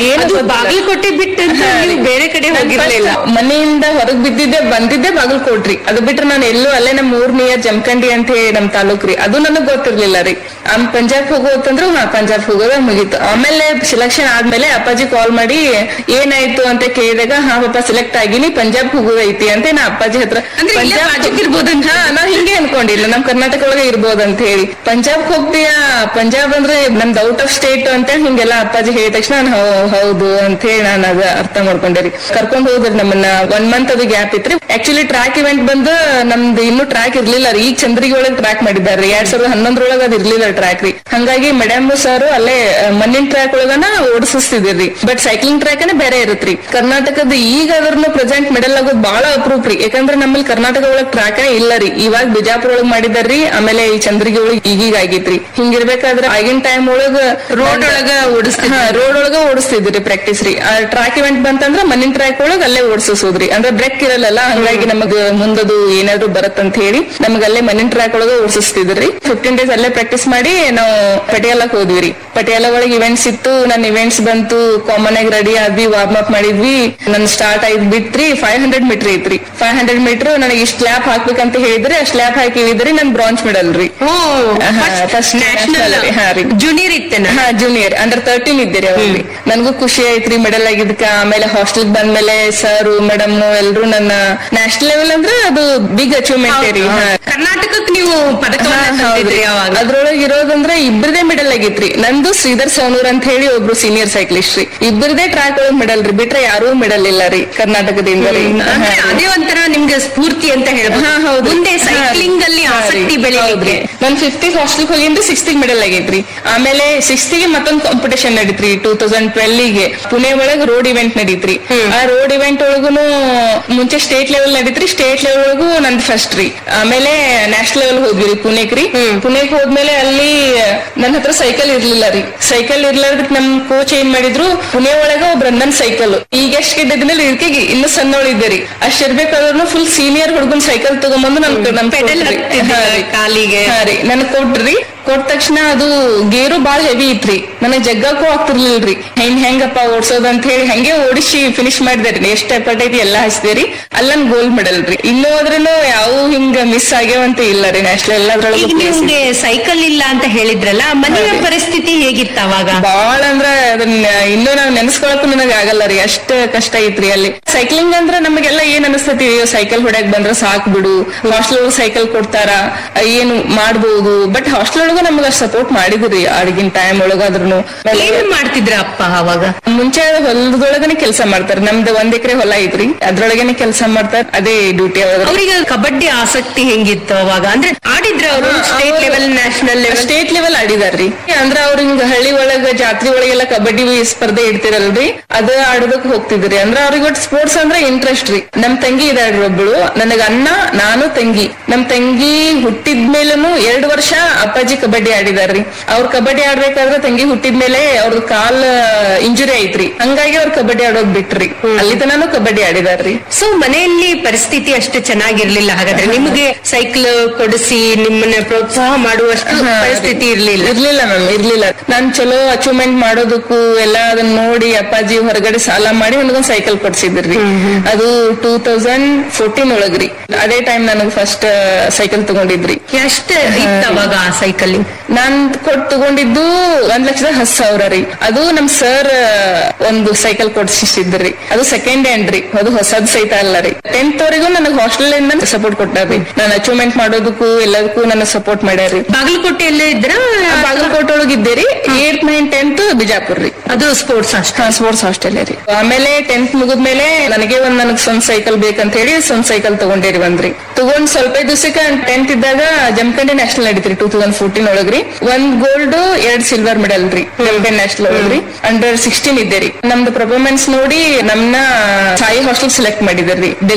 ಏನು ಅದು ಗೊತ್ತಿಲ್ಲ. ಬಾಗಲಕೋಟೆ ಬಿಟ್ಟು ಅಂತ ನೀವು ಬೇರೆ ಕಡೆ ನಾನ್ ಹೋಗಿರ್ಲಿಲ್ಲ first ಮನೆಯಿಂದ ಹೊರಗ್ ಬಿದ್ದಿದ್ದೆ ಬಂದಿದ್ದೆ ಬಾಗಲಕೋಟ್ರಿ ಅದು ಬಿಟ್ರೆ ನಾನು ಎಲ್ಲೂ ಅಲ್ಲೇ ನಮ್ ಊರ್ ನಿಯರ್ ಜಮಖಂಡಿ ಅಂತ ಹೇಳಿ ನಮ್ ತಾಲೂಕ್ ರೀ ಅದು ನನಗ್ ಗೊತ್ತಿರ್ಲಿಲ್ಲ ರೀ ಆಮ್ ಪಂಜಾಬ್ ಹೋಗೋತಂದ್ರು ಹಾ ಪಂಜಾಬ್ ಹೋಗೋದ ಮುಗೀತು ಆಮೇಲೆ ಸೆಲೆಕ್ಷನ್ ಆದ್ಮೇಲೆ ಅಪ್ಪಾಜಿ ಕಾಲ್ ಮಾಡಿ ಏನಾಯ್ತು ಅಂತ ಕೇಳಿದಾಗ ಹಾ ಪಾಪ ಸೆಲೆಕ್ಟ್ ಆಗಿನಿ ಪಂಜಾಬ್ ಹೋಗೋದೈತಿ ಅಂತ ನಾ ಅಪ್ಪಾಜಿ ಹತ್ರ ಅಂದ್ರೆ ಇಲ್ಲೇ ಬಾಜುಕ್ ಇರ್ಬೋದಂತ? ಹಾ ನಾವ್ ಹಿಂಗೆ ಅನ್ಕೊಂಡಿಲ್ಲ ನಮ್ ಕರ್ನಾಟಕ ಒಳಗೆ ಇರ್ಬೋದು ಅಂತ ಹೇಳಿ ಪಂಜಾಬ್ ಹೋಗ್ತೀಯಾ ಪಂಜಾಬ್ ಅಂದ್ರೆ ನಮ್ದು ಔಟ್ ಆಫ್ ಸ್ಟೇಟ್ ಅಂತ ಹಿಂಗೆಲ್ಲ ಅಪ್ಪಾಜಿ ಹೇಳಿದ ತಕ್ಷಣ ನಾನ್ ಹೌ- ಹೌದು ಅಂತ ಹೇಳಿ ನಾನು ಅದ ಅರ್ಥ ಮಾಡ್ಕೊಂಡೆ ರೀ ಕರ್ಕೊಂಡ್ ಹೋದ್ರಿ ನಮ್ಮನ್ನ ಒನ್ ಮಂತ್ ಅದು ಗ್ಯಾಪ್ ಇತ್ರಿ ಆಕ್ಚುಲಿ ಟ್ರ್ಯಾಕ್ ಇವೆಂಟ್ ಬಂದು ನಮ್ದು ಇನ್ನೂ ಟ್ರ್ಯಾಕ್ ಇರ್ಲಿಲ್ಲ ರೀ ಈಗ ಚಂದ್ರಿಗೆ ಒಳಗೆ ಟ್ರ್ಯಾಕ್ ಮಾಡಿದಾರ್ರಿ ಎರಡ್ ಸಾವಿರದ ಹನ್ನೊಂದ್ರೊಳಗ ಅದ್ ಇರ್ಲಿಲ್ಲ ಟ್ರ್ಯಾಕ್ ರೀ ಹಂಗಾಗಿ ಮೇಡಮ್ ಸರ್ ಅಲ್ಲೇ ಆ, ಮಣ್ಣಿನ ಟ್ರ್ಯಾಕ್ ಒಳಗನ ಓಡಿಸ್ತಿದಿರ್ರಿ ಬಟ್ ಸೈಕ್ಲಿಂಗ್ ಟ್ರ್ಯಾಕ್ ಬೇರೆ ಇರುತ್ರಿ ಕರ್ನಾಟಕದ ಈಗ ಅದ್ರನ್ನು ಪ್ರೆಸೆಂಟ್ ಮೆಡಲ್ ಆಗೋದು ಬಹಳ ಅಪ್ರೂಪ್ ರೀ ಯಾಕಂದ್ರೆ ನಮ್ಮಲ್ಲಿ ಕರ್ನಾಟಕ ಒಳಗ್ ಟ್ರ್ಯಾಕ್ ಇಲ್ಲ ರೀ ಇವಾಗ ಬಿಜಾಪುರ ಒಳಗ್ ಮಾಡಿದಾರ್ರಿ ಆಮೇಲೆ ಈ ಚಂದ್ರಿಗೆ ಒಳಗ್ ಈಗೀಗ ಆಗೈತ್ರಿ ಹಿಂಗಿರ್ಬೇಕಾದ್ರೆ ಆಗಿನ ಟೈಮ್ ಒಳಗ ರೋಡ್ ಒಳಗ ಓಡಿಸ್ತಿದ್ರು. ಹಾ ರೋಡ್ ಒಳಗ ಓಡಿಸ್ತಿದ್ರಿ ಪ್ರಾಕ್ಟೀಸ್ ರೀ ಆ ಟ್ರ್ಯಾಕ್ ಇವೆಂಟ್ ಬಂತಂದ್ರ ಮಣ್ಣಿನ ಟ್ರ್ಯಾಕ್ ಒಳಗ್ ಅಲ್ಲೇ ಓಡಿಸೋದ್ರಿ ಅಂದ್ರೆ ಬ್ರೇಕ್ ಇರಲ್ಲ ಹಂಗಾಗಿ ನಮಗ್ ಮುಂದದು ಏನಾದ್ರು ಬರತ್ತಂತ ಹೇಳಿ ನಮಗ್ ಅಲ್ಲೇ ಮಣ್ಣಿನ ಟ್ರ್ಯಾಕ್ ಒಳಗ ಓಡಿಸ್ತಿದ್ರಿ ಫಿಫ್ಟೀನ್ ಡೇಸ್ ಅಲ್ಲೇ ಪ್ರಾಕ್ಟೀಸ್ ಮಾಡಿ ನಾವು ಪಟಿಯಾಲಕ್ ಹೋದ್ವಿ ರೀ ಪಟಿಯಾಲ ಒಳಗ್ ಇವೆಂಟ್ಸ್ ಇತ್ತು ನನ್ ಇವೆಂಟ್ಸ್ ಬಂತು ಕಾಮನ್ ಆಗಿ ರೆಡಿ ಆದ್ವಿ ವಾರ್ಮ್ ಅಪ್ ಮಾಡಿದ್ವಿ ನನ್ ಸ್ಟಾರ್ಟ್ ಆಯ್ತು ಬಿಟ್ರಿ ಫೈವ್ ಹಂಡ್ರೆಡ್ ಮೀಟರ್ ಐತ್ರಿ ಫೈವ್ ಹಂಡ್ರೆಡ್ ಮೀಟರ್ ನನಗೆ ಇಷ್ಟ ಲ್ಯಾಪ್ ಹಾಕ್ಬೇಕಂತ ಹೇಳಿದ್ರೆ ಅಷ್ಟ್ ಲ್ಯಾಪ್ ಹಾಕಿದ್ರಿ ನನ್ ಬ್ರಾಂಚ್ ಮೆಡಲ್ ರೀ ಹಾ, first ನ್ಯಾಷನಲ್ national ರೀ, ಹಾ ರೀ. ಜೂನಿಯರ್ ಇತ್ತೇನ ಹಾ ಜೂನಿಯರ್ ಅಂಡರ್ ತರ್ಟೀನ್ ಇದ್ದೀರಿ ಅವಾಗ ನನಗೂ ಖುಷಿ ಐತ್ರಿ ಮೆಡಲ್ ಆಗಿದ್ಕ ಆಮೇಲೆ ಹಾಸ್ಟೆಲ್ ಬಂದ್ಮೇಲೆ ಸರ್ ಮೇಡಮ್ ಎಲ್ರು ನನ್ನ ನ್ಯಾಷನಲ್ ಲೆವೆಲ್ ಅಂದ್ರೆ ಅದು ಬಿಗ್ ಅಚೀವ್ಮೆಂಟ್ ರೀ ಹಾ. ಕರ್ನಾಟಕಕ್ಕೆ ನೀವು ಪದಕವನ್ನ ಹಾ, ಹೌದ್ರಿ. ತಂದಿದ್ರಿ ಅವಾಗ ಅದ್ರೊಳಗೆ ಇರೋದಂದ್ರೆ ಇಬ್ಬರದೇ ಮೆಡಲ್ ಆಗಿತ್ರಿ ನಂದು ಶ್ರೀಧರ್ ಸೌನೂರ್ ಅಂತ ಹೇಳಿ ಒಬ್ರು ಸೀನಿಯರ್ ಸೈಕ್ಲಿಸ್ಟ್ ರೀ ಇಬ್ಬರದೇ ಟ್ರ್ಯಾಕ್ ಒಳಗ್ ಮೆಡಲ್ ರೀ ಬಿಟ್ರೆ ಯಾರೂ ಮೆಡಲ್ ಇಲ್ಲ ರೀ ಕರ್ನಾಟಕದಿಂದ ರೀ ಅಂದ್ರೆ ಅದೇ ಒಂಥರ ನಿಮ್ಗೆ ಸ್ಫೂರ್ತಿ ಅಂತ ಹೇಳ್ಬೋದು ಹಾ, ಹೌದು. ಮುಂದೆ ಸೈಕ್ಲಿಂಗ್ ಅಲ್ಲಿ ಹಾ, ರೀ. ಆಸಕ್ತಿ ಬೆಳಿಲಿಕ್ಕೆ ಹೌದ್ರಿ. ನನ್ ಫಿಫ್ತ್ ಹಾಸ್ಟೆಲ್ ಹೋಗಿಂದ ಸಿಕ್ಸ್ತ್ ಮೆಡಲ್ ಆಗೈತ್ರಿ ಆಮೇಲೆ ಸಿಕ್ಸ್ತ್ ಗೆ ಮತ್ತೊಂದ್ ಕಾಂಪಿಟೇಷನ್ ನಡೀತ್ರಿ ಟೂ ತೌಸಂಡ್ ಟ್ವೆಲ್ ಗೆ ಪುಣೆ ಒಳಗ್ ರೋಡ್ ಇವೆಂಟ್ ನಡೀತ್ರಿ ಆ ರೋಡ್ ಇವೆಂಟ್ ಒಳಗುನು ಮುಂಚೆ ಸ್ಟೇಟ್ ಲೆವೆಲ್ ನಡೀತ್ರಿ ಸ್ಟೇಟ್ ಲೆವೆಲ್ ಒಳಗೂ ನಂದ್ ಫಸ್ಟ್ ರೀ ಆಮೇಲೆ ನ್ಯಾಷನಲ್ ಲೆವೆಲ್ ಹೋದ್ವಿ ರೀ ಪುಣೆಗ್ ರೀ ಪುಣೆಗ್ ಹೋದ್ಮೇಲೆ ಅಲ್ಲಿ ನನ್ನ ಹತ್ರ ಸೈಕಲ್ ಇರ್ಲಿಲ್ಲ ರೀ ಸೈಕಲ್ ಇರ್ಲಾರ್ದಕ್ ನಮ್ ಕೋಚ್ ಏನ್ ಮಾಡಿದ್ರು ಪುಣೆ ಒಳಗ ಒಬ್ರ ನನ್ ಸೈಕಲ್ ಈಗ ಎಷ್ಟ್ ಗೆದ್ದಿದ್ಮೇಲೆ ಇದಕ್ಕೆ ಇನ್ನು ಸಣ್ಣವಳಿದ್ದೆ ರೀ ಅಷ್ಟ್ ಇರ್ಬೇಕಾದ್ರೂ ಫುಲ್ ಸೀನಿಯರ್ ಹುಡುಗನ್ ಸೈಕಲ್ ತಗೊಂಬಂದು ನಮ್ ನಮ್ ಪೆಡಲ್ ಕೊಟ್ರಿ. ಹತ್ತಿದ್ದಿಲ್ಲ ಹಾ ರೀ. ಕಾಲಿಗೆ. ಹಾ ರೀ ನನ್ ಕೊಟ್ರಿ ಕೊಟ್ಟ ತಕ್ಷಣ ಅದು ಗೇರು ಬಾಳ್ ಹೆವಿ ಇತ್ರಿ ನನಗ್ ಜಗ್ಗಕ್ಕೂ ಆಗ್ತಿರ್ಲಿಲ್ರಿ ಹೆಂಗ್ ಹೆಂಗಪ್ಪ ಓಡ್ಸೋದ್ ಅಂತ ಹೇಳಿ ಹಂಗೆ ಓಡಿಸಿ ಫಿನಿಶ್ ಮಾಡಿದೆ ರೀ ಎಷ್ಟ್ ಎಫರ್ಟ್ ಐತಿ ಎಲ್ಲಾ ಹಚ್ಚಿದೆ ರೀ ಅಲ್ಲನ್ ಗೋಲ್ಡ್ ಮೆಡಲ್ ರೀ ಇನ್ನೂ ಹೋದ್ರೂ ಯಾವ ಹಿಂಗ ಮಿಸ್ ಆಗ್ಯಾವಂತ ಇಲ್ಲ ರೀ ನ್ಯಾಷನಲ್ ಈಗ ಎಲ್ಲದ್ರೊಳಗೂ ನಿಮ್ಗೆ ಸೈಕಲ್ ಇಲ್ಲ ಅಂತ ಹೇಳಿದ್ರಲ್ಲ ಮನೆಯ ಪರಿಸ್ಥಿತಿ ಹೇಗಿತ್ತು ಅವಾಗ ಬಾಳ ಅಂದ್ರ ಅದನ್ನ ಇನ್ನೂ ನಾವ್ ನೆನೆಸ್ಕೊಳಕ್ಕೂ ನನಗೆ ಆಗಲ್ಲ ರೀ ಅಷ್ಟ ಕಷ್ಟ ಐತ್ರಿ ಅಲ್ಲಿ ಸೈಕ್ಲಿಂಗ್ ಅಂದ್ರ ನಮಗೆಲ್ಲ ಏನ್ ಅನಿಸ್ತತಿ ಅಯ್ಯೋ ಸೈಕಲ್ ಹೊಡ್ಯಾಕ್ ಬಂದ್ರ ಸಾಕ್ ಬಿಡು ಹಾಸ್ಟೆಲ್ ಒಳಗ್ ಸೈಕಲ್ ಕೊಡ್ತಾರ ಏನು ಮಾಡ್ಬೋದು ಬಟ್ ಹಾಸ್ಟೆಲ್ ಒಳಗೂ ನಮಗ ಸಪೋರ್ಟ್ ಮಾಡಿದ್ರಿ ಆಗಿನ ಟೈಮ್ ಒಳಗಾದ್ರೂ ಏನ್ ಮಾಡ್ತಿದ್ರ ಅಪ್ಪ ಅವಾಗ ಮುಂಚೆ ಹೊಲದೊಳಗನೆ ಕೆಲಸ ಮಾಡ್ತಾರೆ ನಮ್ದು ಒಂದ್ ಎಕರೆ ಹೊಲ ಐತ್ರಿ ಅದ್ರೊಳಗನೆ ಕೆಲಸ ಮಾಡ್ತಾರ ಅದೇ ಡ್ಯೂಟಿ ಅವಾಗ ಅವ್ರಿಗೆ ಕಬಡ್ಡಿ ಆಸಕ್ತಿ ಹೆಂಗಿತ್ತು ಅವಾಗ ಅಂದ್ರೆ ಆಡಿದ್ರ ಅವರು state level national level state level ಆಡಿದಾರ್ರಿ ಅಂದ್ರ ಅವ್ರ ಹಿಂಗ ಹಳ್ಳಿ ಒಳಗ ಜಾತ್ರೆ ಒಳಗೆಲ್ಲ ಕಬಡ್ಡಿ ಸ್ಪರ್ಧೆ ಇಡ್ತಿರಲ್ರಿ ಅದ ಆಡೋದಕ್ ಹೋಗ್ತಿದ್ರಿ ಅಂದ್ರ ಅವ್ರಿಗೆ ಒಟ್ಟು ಸ್ಪೋರ್ಟ್ಸ್ ಅಂದ್ರೆ ಇಂಟ್ರೆಸ್ಟ್ ರೀ ನಮ್ ತಂಗಿ ಇದಾಳ್ರಿ ಒಬ್ಳು ನನಗ ಅಣ್ಣ ನಾನು ತಂಗಿ ನಮ್ ತಂಗಿ ಹುಟ್ಟಿದ್ಮೇಲೂ ಎರಡು ವರ್ಷ ಅಪ್ಪಾಜಿ ಕಬಡ್ಡಿ ಆಡಿದಾರ್ರಿ ಅವ್ರ ಕಬಡ್ಡಿ ಆಡ್ಬೇಕಾದ್ರೆ ತಂಗಿ ಹುಟ್ಟಿದ್ಮೇಲೆ ಅವ್ರದ್ ಕಾಲ್ ಇಂಜುರಿ ಐತ್ರಿ ಹಂಗಾಗಿ ಅವ್ರ ಕಬಡ್ಡಿ ಆಡೋದ್ ಬಿಟ್ರಿ ಅಲ್ಲಿ ತನಾನು ಕಬಡ್ಡಿ ಆಡಿದಾರ್ರಿ ಸೊ ಮನೆಯಲ್ಲಿ ಪರಿಸ್ಥಿತಿ ಅಷ್ಟು ಚೆನ್ನಾಗಿರ್ಲಿಲ್ಲ ಹಾಗಾದ್ರೆ ನಿಮಗೆ ಸೈಕಲ್ ಕೊಡಿಸಿ ನಿಮ್ಮನ್ನ ಪ್ರೋತ್ಸಾಹ ಮಾಡುವಷ್ಟು ಹಾ, ಪರಿಸ್ಥಿತಿ ಇರ್ಲಿಲ್ಲ ಇರ್ಲಿಲ್ಲ ಮ್ಯಾಮ್ ಇರ್ಲಿಲ್ಲ ನಾನ್ ಚಲೋ ಅಚೀವ್ಮೆಂಟ್ ಮಾಡೋದಕ್ಕೂ ಎಲ್ಲ ಅದನ್ನ ನೋಡಿ ಅಪ್ಪಾಜಿ ಹೊರಗಡೆ ಸಾಲ ಮಾಡಿ ನನಗೊಂದ್ ಸೈಕಲ್ ಕೊಡ್ಸಿದ್ರಿ ಅದು ಟೂ ತೌಸಂಡ್ ಫೋರ್ಟೀನ್ ಒಳಗ್ರಿ ಅದೇ ಟೈಮ್ ನನಗ್ ಫಸ್ಟ್ ಸೈಕಲ್ ತಗೊಂಡಿದ್ರಿ ಎಷ್ಟು ಇತ್ತು ಅವಾಗ ಆ ಸೈಕಲ್ ನಾನ್ ಕೊಟ್ಟು ತಗೊಂಡಿದ್ದು ಒಂದ್ ಲಕ್ಷದ ಹತ್ತು ಸಾವಿರ ರೀ ಅದು ನಮ್ ಸರ್ ಒಂದು ಸೈಕಲ್ ಕೊಡ್ಸಿದ್ರಿ ಅದು ಸೆಕೆಂಡ್ ಹ್ಯಾಂಡ್ ರೀ ಅದು ಹೊಸದ್ ಸಹಿತ ಅಲ್ಲ ರೀ ಟೆಂತ್ ವರೆಗೂ ನನಗ್ ಹಾಸ್ಟೆಲ್ ಇಂದ ಸಪೋರ್ಟ್ ಕೊಟ್ಟಾರ್ರಿ ನಾನು ಅಚೀವ್ಮೆಂಟ್ ಮಾಡೋದಕ್ಕೂ ಎಲ್ಲದಕ್ಕೂ ನನ್ನ ಸಪೋರ್ಟ್ ಮಾಡ್ಯಾರ್ರಿ ಬಾಗಲಕೋಟೆಯಲ್ಲೇ ಇದ್ರ ಬಾಗಲಕೋಟೆ ಒಳಗ್ ಇದ್ದೀರಿ ಏಟ್ ನೈನ್ ಟೆಂತ್ ಬಿಜಾಪುರ್ ರೀ ಅದು ಸ್ಪೋರ್ಟ್ಸ್ ಅಷ್ಟೇ ಸ್ಪೋರ್ಟ್ಸ್ ಹಾಸ್ಟೆಲ್ ರೀ ಆಮೇಲೆ ಟೆಂತ್ ಮುಗಿದ್ಮೇಲೆ ನನಗೆ ಒಂದ್ ನನಗ್ ಸ್ವಂತ ಸೈಕಲ್ ಬೇಕಂತ ಹೇಳಿ ಸ್ವಂತ ಸೈಕಲ್ ತಗೊಂಡೇರಿ ಒಂದ್ರಿ ತಗೊಂಡ್ ಸ್ವಲ್ಪ ದಿವಸಕ್ಕೆ ಟೆಂತ್ ಇದ್ದಾಗ ಜಮಖಂಡಿ ನ್ಯಾಷನಲ್ ನಡೀತ್ರಿ ಟೂ ತೌಸಂಡ್ ಫೋರ್ಟೀನ್ ಒಳಗ್ರಿ ಒಂದ್ ಗೋಲ್ಡ್ ಎರಡ್ ಸಿಲ್ವರ್ ಮೆಡಲ್ ರೀ ಜಮಖಂಡಿ ನ್ಯಾಷನಲ್ ಒಳಗ್ರಿ ಅಂಡರ್ ಸಿಕ್ಸ್ಟೀನ್ ಇದ್ದೇರಿ ನಮ್ದು ಪರ್ಫಾರ್ಮೆನ್ಸ್ ನೋಡಿ ನಮ್ನ ಸಾಯಿ ಹಾಸ್ಟೆಲ್ ಸೆಲೆಕ್ಟ್ ಮಾಡಿದ್ರಿ ಡೆಲ್ಲಿ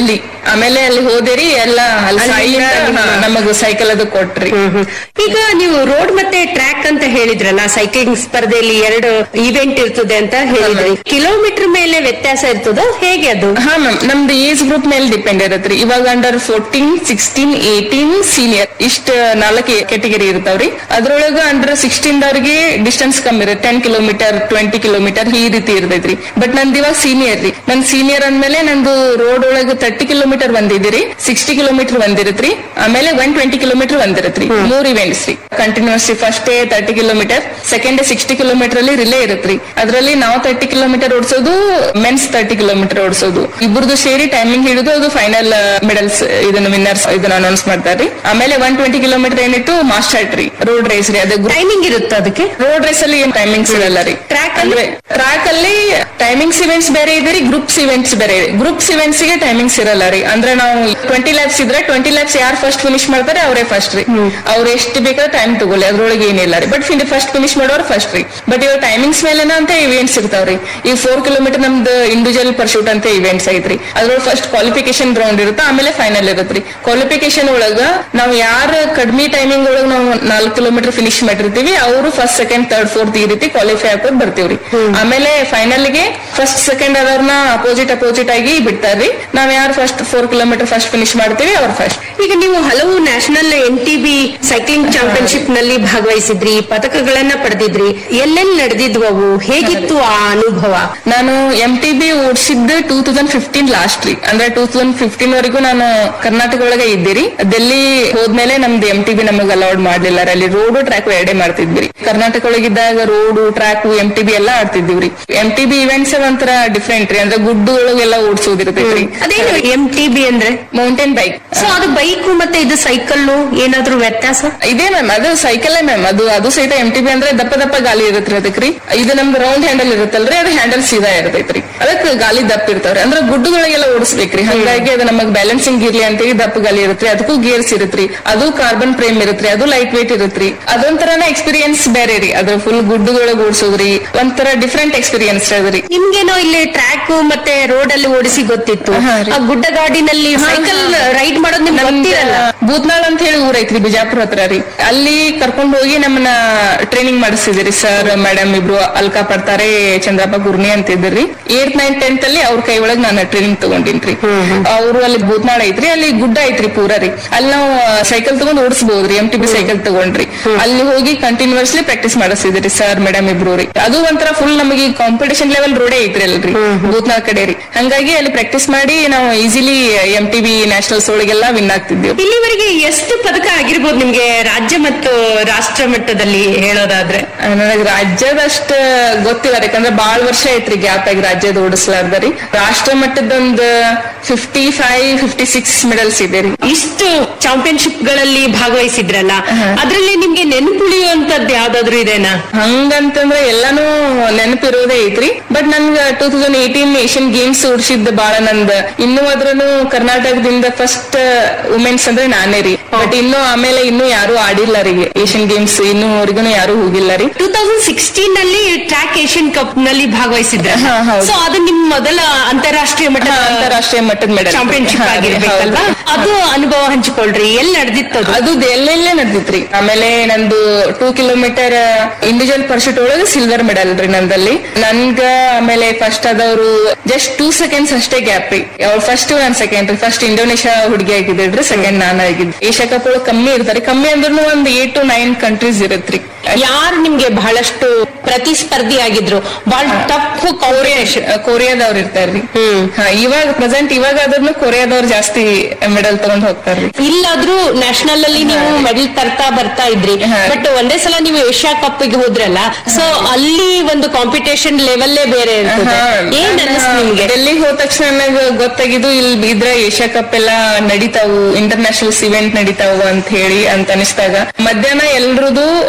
ಆಮೇಲೆ ಅಲ್ಲಿ ಹೋದಿರಿ ಎಲ್ಲ ಅಲ್ಲಿ ಅಲ್ಲಿಂದ ಸಾಯಿಯಿಂದ ನಿಮ್ಮ- ನಮಗ ಸೈಕಲ್ ಅದು ಕೊಟ್ರಿ ಈಗ ನೀವು ರೋಡ್ ಮತ್ತೆ ಟ್ರ್ಯಾಕ್ ಅಂತ ಹೇಳಿದ್ರಲ್ಲ ಸೈಕ್ಲಿಂಗ್ ಸ್ಪರ್ಧೆಯಲ್ಲಿ ಎರಡು ಇವೆಂಟ್ ಇರ್ತದೆ ಅಂತ ಹೇಳಿದ್ರಿ ಕಿಲೋಮೀಟರ್ ಮೇಲೆ ವ್ಯತ್ಯಾಸ ಇರ್ತದೋ ಹೇಗೆ ಅದು ಹಾ ಮ್ಯಾಮ್ ನಮ್ದು ಏಜ್ ಗ್ರೂಪ್ ಮೇಲೆ ಡಿಪೆಂಡ್ ಇರತ್ರಿ ಇವಾಗ under fourteen sixteen eighteen senior ಇಷ್ಟ ನಾಲ್ಕು ಕೆಟಗರಿ ಇರ್ತಾವ್ರಿ ಅದ್ರೊಳಗ ಅಂಡರ್ ಸಿಕ್ಸ್ಟೀನ್ ದವ್ರಿಗೆ ಡಿಸ್ಟೆನ್ಸ್ ಕಮ್ಮಿ ಇರುತ್ತೆ ಟೆನ್ ಕಿಲೋಮೀಟರ್ ಟ್ವೆಂಟಿ ಕಿಲೋಮೀಟರ್ ಈ ರೀತಿ ಇರ್ತೈತ್ರಿ ಬಟ್ ನಂದು ಇವಾಗ ಸೀನಿಯರ್ ರೀ ನನ್ ಸೀನಿಯರ್ ಅಂದ್ಮೇಲೆ ನಂದು ರೋಡ್ ಒಳಗ ತರ್ಟಿ ಕಿಲೋಮೀಟರ್ ಬಂದಿದ್ದೀರಿ ಸಿಕ್ಸ್ಟಿ ಕಿಲೋಮೀಟರ್ ಬಂದಿರತ್ರಿ ಆಮೇಲೆ ಒನ್ ಟ್ವೆಂಟಿ ಕಿಲೋಮೀಟರ್ ಬಂದಿರತ್ರಿ ಮೂರ್ ಇವೆಂಟ್ಸ್ ರೀ continues first day thirty kilometre second day sixty kilometre ಅಲ್ಲಿ ರಿಲೇ ಇರತ್ರಿ ಅದರಲ್ಲಿ ನಾವು ತರ್ಟಿ ಕಿಲೋಮೀಟರ್ ಓಡಿಸೋದು ಮೆನ್ಸ್ ತರ್ಟಿ ಕಿಲೋಮೀಟರ್ ಓಡಿಸೋದು ಇಬ್ಬರದು ಸೇರಿ ಟೈಮಿಂಗ್ ಹಿಡಿದು ಅದು ಫೈನಲ್ ಮೆಡಲ್ಸ್ ಇದನ್ನ ವಿನ್ನರ್ಸ್ ಇದನ್ನ ಅನೌನ್ಸ್ ಮಾಡ್ತಾರ್ರಿ ಆಮೇಲೆ ಒನ್ ಟ್ವೆಂಟಿ ಕಿಲೋಮೀಟರ್ ಏನಿತ್ತು mass start road race ಅದು ಟೈಮಿಂಗ್ ಇರುತ್ತೆ ಅದಕ್ಕೆ ರೋಡ್ ರೇಸ್ ಅಲ್ಲಿ ಏನ್ ಟೈಮಿಂಗ್ಸ್ ಇರಲ್ಲ ರೀ Track ಅಲ್ಲಿ? ಟ್ರ್ಯಾಕ್ ಅಲ್ಲಿ ಟೈಮಿಂಗ್ಸ್ ಇವೆಂಟ್ಸ್ ಬೇರೆ ಇದೆ ರೀ ಗ್ರೂಪ್ಸ್ ಇವೆಂಟ್ಸ್ ಬೇರೆ ಇದೆ ಗ್ರೂಪ್ಸ್ ಇವೆಂಟ್ಸ್ ಗೆ ಟೈಮಿಂಗ್ಸ್ ಇರಲ್ಲ ರೀ ಅಂದ್ರೆ ನಾವು ಟ್ವೆಂಟಿ ಲ್ಯಾಬ್ಸ್ ಇದ್ರೆ ಟ್ವೆಂಟಿ ಲ್ಯಾಬ್ಸ್ ಯಾರು ಫಸ್ಟ್ ಫಿನಿಶ್ ಮಾಡ್ತಾರೆ ಅವರೇ ಫಸ್ಟ್ ರೀ ಅವ್ರು ಎಷ್ಟು ಬೇಕಾದ್ರೆ ಟೈಮ್ ತಗೊಳ್ಳಿ ಅದ್ರೊಳಗೆ ಏನಿಲ್ಲ ರೀ ಬಟ್ ಫಸ್ಟ್ ಫಿನಿಶ್ ಮಾಡೋರು ಫಸ್ಟ್ ರೀ ಬಟ್ ಇವಾಗ ಟೈಮಿಂಗ್ಸ್ ಮೇಲೆನ ಅಂತ ಇವೆಂಟ್ಸ್ ಇರ್ತಾವ್ರಿ ಈ ಫೋರ್ ಕಿಲೋಮೀಟರ್ ನಮ್ದು ಇಂಡಿವಿಜುವಲ್ ಪರ್ಶೂಟ್ ಅಂತ ಇವೆಂಟ್ಸ್ ಐತ್ರಿ ಅದ್ರೊಳಗೆ ಫಸ್ಟ್ ಕ್ವಾಲಿಫಿಕೇಶನ್ ರೌಂಡ್ ಇರುತ್ತೆ ಆಮೇಲೆ ಫೈನಲ್ ಇರುತ್ತೆ ಕ್ವಾಲಿಫಿಕೇಶನ್ ಒಳಗ ನಾವು ಯಾರ ಕಡಿಮೆ ಟೈಮಿಂಗ್ ಒಳಗ ನಾವು ನಾಲ್ಕು ಕಿಲೋಮೀಟರ್ ಫಿನಿಶ್ ಮಾಡಿರ್ತೀವಿ ಅವರು ಫಸ್ಟ್ ಸೆಕೆಂಡ್ ಥರ್ಡ್ ಫೋರ್ತ್ ಈ ರೀತಿ ಕ್ವಾಲಿಫೈ ಹಾಕೋದ್ ಬರ್ತೀವ್ರಿ ಆಮೇಲೆ ಫೈನಲ್ ಗೆ ಫಸ್ಟ್ ಸೆಕೆಂಡ್ ಅದವ್ರನ್ನ ಅಪೋಸಿಟ್ ಅಪೋಸಿಟ್ ಆಗಿ ಬಿಡ್ತಾರ್ರಿ ನಾವ್ ಯಾರು first four kilometre first finish ಮಾಡ್ತೀವಿ ಅವ್ರು ಫಸ್ಟ್ ಈಗ ನೀವು ಹಲವು national M T B cycling championship ನಲ್ಲಿ ಭಾಗವಹಿಸಿದ್ರಿ ಪದಕಗಳನ್ನ ಪಡೆದಿದ್ರಿ ಎಲ್ಲೆಲ್ಲಿ ನಡೆದಿದ್ವು ಅವು ಹೇಗಿತ್ತು ಆ ಅನುಭವ ನಾನು ಎಂ ಟಿ ಬಿ ಓಡಿಸಿದ್ದು ಟೂ ತೌಸಂಡ್ ಫಿಫ್ಟೀನ್ ಲಾಸ್ಟ್ ರೀ ಅಂದ್ರೆ ಟೂ ತೌಸಂಡ್ ಫಿಫ್ಟೀನ್ ವರೆಗೂ ನಾನು ಕರ್ನಾಟಕ ಒಳಗೆ ಇದ್ದೀರಿ ಡೆಲ್ಲಿ ಹೋದ್ಮೇಲೆ ನಮ್ದು ಎಂ ಟಿ ಬಿ ನಮಗ್ ಅಲೌಡ್ ಮಾಡ್ಲಿಲ್ಲ ರೀ. ಅಲ್ಲಿ ರೋಡು ಟ್ರ್ಯಾಕ್ ಎರಡೇ ಮಾಡ್ತಿದ್ವಿ ಕರ್ನಾಟಕ ಒಳಗಿದ್ದಾಗ road track M T B ಎಲ್ಲ ಆಡ್ತಿದ್ವಿ ಎಂ ಟಿ ಬಿ ಇವೆಂಟ್ಸ್ ಒಂಥರ ಡಿಫ್ರೆಂಟ್ ರೀ ಅಂದ್ರೆ ಗುಡ್ಡು ಒಳಗೆಲ್ಲ ಓಡಿಸೋದಿರ್ತೈತ್ರಿ ಅದೇನು ಎಂ ಟಿ ಬಿ ಅಂದ್ರೆ ಮೌಂಟೇನ್ ಬೈಕ್ ಸೊ ಅದು ಬೈಕ್ ಮತ್ತೆ ಇದು ಸೈಕಲ್ ಏನಾದ್ರೂ ವ್ಯತ್ಯಾಸ ಇದೇ ಮ್ಯಾಮ್ ಅದು ಸೈಕಲ್ ಮ್ಯಾಮ್ ಅದು ಅದು ಸಹಿತ ಎಂ ಟಿ ಬಿ ಅಂದ್ರೆ ದಪ್ಪ ದಪ್ಪ ಗಾಲಿ ಇರತ್ರಿ ಅದಕ್ರಿ ಇದು ನಮ್ದು ರೌಂಡ್ ಹ್ಯಾಂಡಲ್ ಇರುತ್ತಲ್ರಿ ಅದು ಹ್ಯಾಂಡಲ್ ಸೀದಾ ಇರ್ತೈತ್ರಿ ಅದಕ್ಕೆ ಗಾಲಿ ದಪ್ಪ ಇರ್ತಾವ್ರಿ ಅಂದ್ರೆ ಗುಡ್ಡುಗಳಿಗೆಲ್ಲ ಓಡಿಸ್ಬೇಕ್ರಿ ಹಂಗಾಗಿ ಅದು ನಮಗ್ ಬ್ಯಾಲೆನ್ಸಿಂಗ್ ಇರ್ಲಿ ಅಂತೇಳಿ ದಪ್ಪ ಗಾಲಿ ಇರುತ್ರಿ ಅದಕ್ಕೂ ಗೇರ್ಸ್ ಇರುತ್ರಿ ಅದು ಕಾರ್ಬನ್ ಫ್ರೇಮ್ ಇರುತ್ರಿ ಅದು ಲೈಟ್ ವೇಟ್ ಇರುತ್ರಿ ಅದೊಂಥರನ ಎಕ್ಸ್ಪೀರಿಯನ್ಸ್ ಬೇರೆ ರೀ ಅದು ಫುಲ್ ಗುಡ್ಡುಗಳಿಗೆ ಓಡಿಸೋದ್ರಿ ಒಂಥರ ಡಿಫ್ರೆಂಟ್ ಎಕ್ಸ್ಪೀರಿಯನ್ಸ್ ಅದ್ರಿ ನಿಮ್ಗೇನೋ ಇಲ್ಲಿ ಟ್ರ್ಯಾಕ್ ಮತ್ತೆ ರೋಡ್ ಅಲ್ಲಿ ಓಡಿಸಿ ಗೊತ್ತಿತ್ತು ಹಾ ರೀ. ಆ ಗುಡ್ಡಗಾಡಿನಲ್ಲಿ ಸೈಕಲ್ ರೈಡ್ ಮಾಡೋದು ನಿಮ್ಗೆ ಗೊತ್ತಿರಲ್ಲ ಬೂತ್ನಾಳ್ ಅಂತ ಹೇಳಿ ಊರ್ ಐತ್ರಿ ಬಿಜಾಪುರ ಹತ್ರ ರೀ ಅಲ್ಲಿ ಕರ್ಕೊಂಡ್ ಹೋಗಿ ನಮ್ಮನ್ನ ಟ್ರೈನಿಂಗ್ ಮಾಡಿಸಿದ್ರಿ ಸರ್ ಮೇಡಮ್ ಇಬ್ರು ಅಲ್ಕಾ ಪಡ್ತಾರೆ ಚಂದ್ರಪ್ಪ ಗುರ್ನಿ ಅಂತ ಇದ್ರಿ ಏಟ್ ನೈನ್ ಟೆಂತ್ ಅಲ್ಲಿ ಅವ್ರ ಕೈ ಒಳಗ್ ನಾನು ಟ್ರೈನಿಂಗ್ ತಗೊಂಡಿನ್ರಿ ಅವ್ರು ಅಲ್ಲಿ ಬೂತ್ನಾಳ್ ಐತ್ರಿ ಅಲ್ಲಿ ಗುಡ್ಡ ಐತ್ರಿ ಪೂರ ರೀ ಅಲ್ಲಿ ನಾವು ಸೈಕಲ್ ತಗೊಂಡ್ ಓಡಿಸಬಹುದ್ರಿ ಎಂ ಟಿ ಬಿ ಸೈಕಲ್ ತಗೊಂಡ್ರಿ ಅಲ್ಲಿ ಹೋಗಿ ಕಂಟಿನ್ಯೂಸ್ಲಿ ಪ್ರಾಕ್ಟೀಸ್ ಮಾಡಿಸಿದ್ರಿ ಸರ್ ಮೇಡಮ್ ಇಬ್ರು ರೀ ಅದು ಒಂಥರ ಫುಲ್ ನಮಗೆ ಕಾಂಪಿಟೇಷನ್ ಲೆವೆಲ್ ರೋಡೇ ಐತ್ರಿ ಅಲ್ರಿ ಬೂತ್ನಾಳ್ ಕಡೆ ರೀ ಹಂಗಾಗಿ ಅಲ್ಲಿ ಪ್ರಾಕ್ಟೀಸ್ ಮಾಡಿ ನಾವು easily M T B nationals ಒಳಗೆಲ್ಲ ವಿನ್ ಆಗ್ತಿದ್ವಿ ಇಲ್ಲಿವರೆಗೆ ಎಷ್ಟು ಪದಕ ಆಗಿರ್ಬೋದು ನಿಮ್ಗೆ ರಾಜ್ಯ ಮತ್ತು ರಾಷ್ಟ್ರ ಮಟ್ಟದಲ್ಲಿ ಹೇಳೋದಾದ್ರೆ ನನಗ್ ರಾಜ್ಯದಷ್ಟ ಗೊತ್ತಿಲ್ಲ ರೀ ಯಾಕಂದ್ರೆ ಬಾಳ್ ವರ್ಷ ಐತ್ರಿ ಗ್ಯಾಪ್ ಆಗಿ ರಾಜ್ಯದ ಓಡಿಸ್ಲಾರ್ದ ರೀ ರಾಷ್ಟ್ರ ಮಟ್ಟದೊಂದ್ fifty five fifty six medals ಇದೆ ರೀ ಇಷ್ಟು ಚಾಂಪಿಯನ್ಶಿಪ್ ಗಳಲ್ಲಿ ಭಾಗವಹಿಸಿದ್ರಲ್ಲ ಅದ್ರಲ್ಲಿ ನಿಮ್ಗೆ ನೆನಪುಳಿಯುವಂತದ್ದು ಯಾವ್ದಾದ್ರು ಇದೆನಾ ಹಂಗಂತಂದ್ರೆ ಎಲ್ಲಾನು ನೆನಪಿರೋದೇ ಐತ್ರಿ ಬಟ್ ನನ್ಗ two thousand eighteen Asian Games ಓಡಿಸಿದ್ದ ಬಾಳ ನಂದ ಇನ್ನೂ ಅದ್ರನು ಕರ್ನಾಟಕದಿಂದ ಫಸ್ಟ್ ವುಮೆನ್ಸ್ ಅಂದ್ರೆ ನಾನೇ ರೀ ಬಟ್ ಇನ್ನು ಆಮೇಲೆ ಇನ್ನು ಯಾರು ಆಡಿಲ್ಲ ರೀ ಏಷ್ಯನ್ ಗೇಮ್ಸ್ ಇನ್ನೂವರೆಗೂ ಯಾರು ಹೋಗಿಲ್ಲ ರೀ ಟೂ ತೌಸಂಡ್ ಸಿಕ್ಸ್ಟೀನ್ ನಲ್ಲಿ ಟ್ರ್ಯಾಕ್ ಏಷ್ಯನ್ ಕಪ್ ನಲ್ಲಿ ಭಾಗವಹಿಸಿದ್ರ ಹಾ, ಹೌದು. ಸೊ ಅದು ನಿಮ್ ಮೊದಲ ಅಂತಾರಾಷ್ಟ್ರೀಯ ಮಟ್ಟದ ಅಂತಾರಾಷ್ಟ್ರೀಯ ಮಟ್ಟದ ಮೆಡಲ್ ಚಾಂಪಿಯನ್ಶಿಪ್ ಆಗಿರ್ಬೇಕಲ್ವಾ ಅದು ಅನುಭವ ಹಂಚಿಕೊಳ್ರಿ ಎಲ್ಲಿ ನಡೆದಿತ್ತು ಅದು ಅದು ಎಲ್ಲೆಲ್ಲೇ ನಡೆದಿತ್ರಿ ಆಮೇಲೆ ನಂದು ಟೂ ಕಿಲೋಮೀಟರ್ ಇಂಡಿವಿಜುವಲ್ ಪರ್ಶೂಟ್ ಒಳಗೆ ಸಿಲ್ವರ್ ಮೆಡಲ್ ರೀ ನಂದಲ್ಲಿ ನನ್ಗ ಆಮೇಲೆ ಫಸ್ಟ್ ಆದವರು ಜಸ್ಟ್ ಟೂ ಸೆಕೆಂಡ್ಸ್ ಅಷ್ಟೇ ಗ್ಯಾಪ್ ರೀ ಅವ್ರು ಫಸ್ಟ್ ನಾನ್ ಸೆಕೆಂಡ್ ರೀ ಫಸ್ಟ್ ಇಂಡೋನೇಷ್ಯಾ ಹುಡುಗಿ ಆಗಿದ್ರಿ ಸೆಕೆಂಡ್ ನಾನು ಆಗಿದ್ದೆ ಏಷ್ಯಾ ಕಪ್ ಒಳಗೆ ಕಮ್ಮಿ ಇರ್ತಾರೆ ಕಮ್ಮಿ ಅಂದ್ರೂ ಒಂದ್ ಏಟ್ ಟು ನೈನ್ ಕಂಟ್ರೀಸ್ ಇರತ್ರಿ ಯಾರು ನಿಮ್ಗೆ ಬಹಳಷ್ಟು ಪ್ರತಿಸ್ಪರ್ಧಿ ಆಗಿದ್ರು ಬಹಳ ಟಫ್ ಕಾಂಪಿಟೇಷನ್ ಕೊರಿಯಾದವ್ರು ಇರ್ತಾರ್ರಿ ಹ್ಮ್. ಹಾ ಇವಾಗ ಪ್ರೆಸೆಂಟ್ ಇವಾಗ ಆದ್ರೂ ಕೊರಿಯಾದವ್ರು ಜಾಸ್ತಿ ಮೆಡಲ್ ತಗೊಂಡ್ ಹೋಗ್ತಾರ್ರಿ ಇಲ್ಲಾದ್ರೂ ನ್ಯಾಷನಲ್ ಅಲ್ಲಿ ನೀವು ಮೆಡಲ್ ತರ್ತಾ ಬರ್ತಾ ಇದ್ರಿ ಹಾ. ಬಟ್ ಒಂದೇ ಸಲ ನೀವು ಏಷ್ಯಾ ಕಪ್ ಗೆ ಹೋದ್ರಲ್ಲ ಸೊ ಅಲ್ಲಿ ಒಂದು ಕಾಂಪಿಟೇಷನ್ ಲೆವೆಲ್ಲೇ ಬೇರೆ ಇರ್ತದೆ ಏನ್ ಅನಿಸ್ತು ನಿಮ್ಗೆ ಡೆಲ್ಲಿಗೆ ಹೋದ ತಕ್ಷಣ ನನಗೆ ಗೊತ್ತಾಗಿದ್ದು ಇಲ್ಲಿ ಇದ್ರ ಏಷ್ಯಾ ಕಪ್ ಎಲ್ಲ ನಡೀತಾವು ಇಂಟರ್ನ್ಯಾಷನಲ್ ಇವೆಂಟ್ ನಡೀತಾವು ಅಂತ ಹೇಳಿ ಅಂತ ಅನಿಸ್ದಾಗ ಮಧ್ಯಾಹ್ನ ಎಲ್ರದು ಫೋರ್ ಓ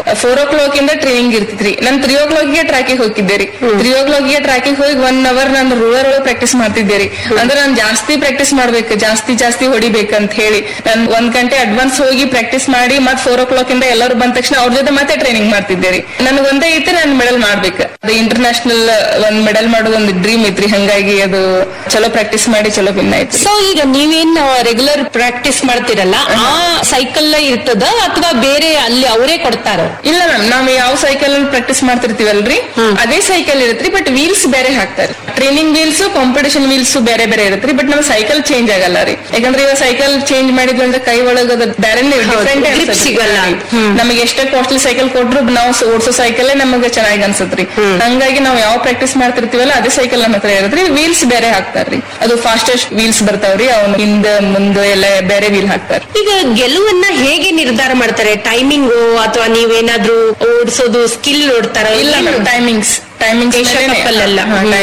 ಓ ಕ್ಲಾಕ್ ಇಂದ ಟ್ರೈನಿಂಗ್ ಇರ್ತಿತ್ರಿ ನಾನ್ ತ್ರೀ ಓ ಕ್ಲಾಕ್ ಗೆ ಟ್ರ್ಯಾಕಿಗೆ ಹೋಗಿದ್ದೆ ರೀ ತ್ರೀ ಓ ಕ್ಲಾಕ್ ಗೆ ಟ್ರ್ಯಾಕಿಗೆ ಹೋಗಿ ಒನ್ ಅವರ್ ನಾನು ರೂರಲ್ ಒಳಗೆ ಪ್ರಾಕ್ಟೀಸ್ ಮಾಡ್ತಿದ್ದೆ ರೀ ಅಂದ್ರೆ ನಾನು ಜಾಸ್ತಿ ಪ್ರಾಕ್ಟೀಸ್ ಮಾಡ್ಬೇಕು ಜಾಸ್ತಿ ಜಾಸ್ತಿ ಹೊಡಿಬೇಕಂತ ಹೇಳಿ ನಾನು ಒಂದ್ ಗಂಟೆ ಅಡ್ವಾನ್ಸ್ ಹೋಗಿ ಪ್ರಾಕ್ಟೀಸ್ ಮಾಡಿ ಮತ್ ಫೋರ್ ಓ ಕ್ಲಾಕ್ ಇಂದ ಎಲ್ಲರೂ ಬಂದ ತಕ್ಷಣ ಅವ್ರ ಜೊತೆ ಮತ್ತೆ ಟ್ರೈನಿಂಗ್ ಮಾಡ್ತಿದ್ದೆ ರೀ ನನಗ್ ಒಂದೇ ಐತಿ ನಾನು ಮೆಡಲ್ ಮಾಡ್ಬೇಕು ಅದು ಇಂಟರ್ನ್ಯಾಷನಲ್ ಒಂದ್ ಮೆಡಲ್ ಮಾಡೋದು ಒಂದು ಡ್ರೀಮ್ ಐತ್ರಿ ಹಂಗಾಗಿ ಅದು ಚಲೋ ಪ್ರಾಕ್ಟೀಸ್ ಮಾಡಿ ಚಲೋ ವಿನ್ ಆಯ್ತು ಸೊ ಈಗ ನೀವೇನ್ ರೆಗ್ಯುಲರ್ ಪ್ರಾಕ್ಟೀಸ್ ಮಾಡ್ತಿರಲ್ಲ ಆ ಸೈಕಲ್ ಇರ್ತದ ಅಥವಾ ಬೇರೆ ಅಲ್ಲಿ ಅವರೇ ಕೊಡ್ತಾರೋ ಇಲ್ಲ ಮ್ಯಾಮ್ ನಾವ್ ಯಾವ ಸೈಕಲ್ ಅಲ್ಲಿ ಪ್ರಾಕ್ಟೀಸ್ ಮಾಡ್ತಿರ್ತೀವಲ್ರಿ ಅದೇ ಸೈಕಲ್ ಇರತ್ರಿ ಬಟ್ ವೀಲ್ಸ್ ಬೇರೆ ಹಾಕ್ತಾರೆ ಟ್ರೈನಿಂಗ್ ವೀಲ್ಸ್ ಕಾಂಪಿಟೇಷನ್ ವೀಲ್ಸ್ ಬೇರೆ ಬೇರೆ ಇರತ್ರಿ ಬಟ್ ನಮ್ಮ ಸೈಕಲ್ ಚೇಂಜ್ ಆಗಲ್ಲ ರೀ ಯಾಕಂದ್ರೆ ಇವಾಗ ಸೈಕಲ್ ಚೇಂಜ್ ಮಾಡಿದ್ವಿ ಅಂದ್ರೆ ಕೈ ಒಳಗ ಅದು ಬೇರೆ ಡಿಫ್ರೆಂಟ್ grip ಸಿಗಲ್ಲ. ನಮಗೆ ಎಷ್ಟೇ ಕಾಸ್ಟ್ಲಿ ಸೈಕಲ್ ಕೊಟ್ರು ನಾವು ಓಡಿಸೋ ಸೈಕಲ್ ನಮಗೆ ಚೆನ್ನಾಗಿ ಅನ್ಸತ್ರಿ ಹಂಗಾಗಿ ನಾವು ಯಾವ ಪ್ರಾಕ್ಟೀಸ್ ಮಾಡ್ತಿರ್ತೀವಲ್ಲ ಅದೇ ಸೈಕಲ್ ನಮ್ಮ ಹತ್ರ ಇರತ್ರಿ ವೀಲ್ಸ್ ಬೇರೆ ಹಾಕ್ತಾರ್ರಿ ಅದು ಫಾಸ್ಟೆಸ್ಟ್ ವೀಲ್ಸ್ ಬರ್ತಾವ್ರಿ ಅವ್ನು ಹಿಂದ ಮುಂದೆ ಎಲ್ಲ ಬೇರೆ ವೀಲ್ ಹಾಕ್ತಾರ ಈಗ ಗೆಲುವನ್ನ ಹೇಗೆ ನಿರ್ಧಾರ ಮಾಡ್ತಾರೆ ಟೈಮಿಂಗು ಅಥವಾ ನೀವೇನಾದ್ರೂ ಓಡಿಸೋದು ಸ್ಕಿಲ್ ನೋಡ್ತಾರ ಇಲ್ಲ ಟೈಮಿಂಗ್ಸ್ ಟೈಮಿಂಗ್ಸ್ ಏಷ್ಯಾ ಕಪ್ ಅಲ್ಲೆಲ್ಲ. ಹ್ಮ್.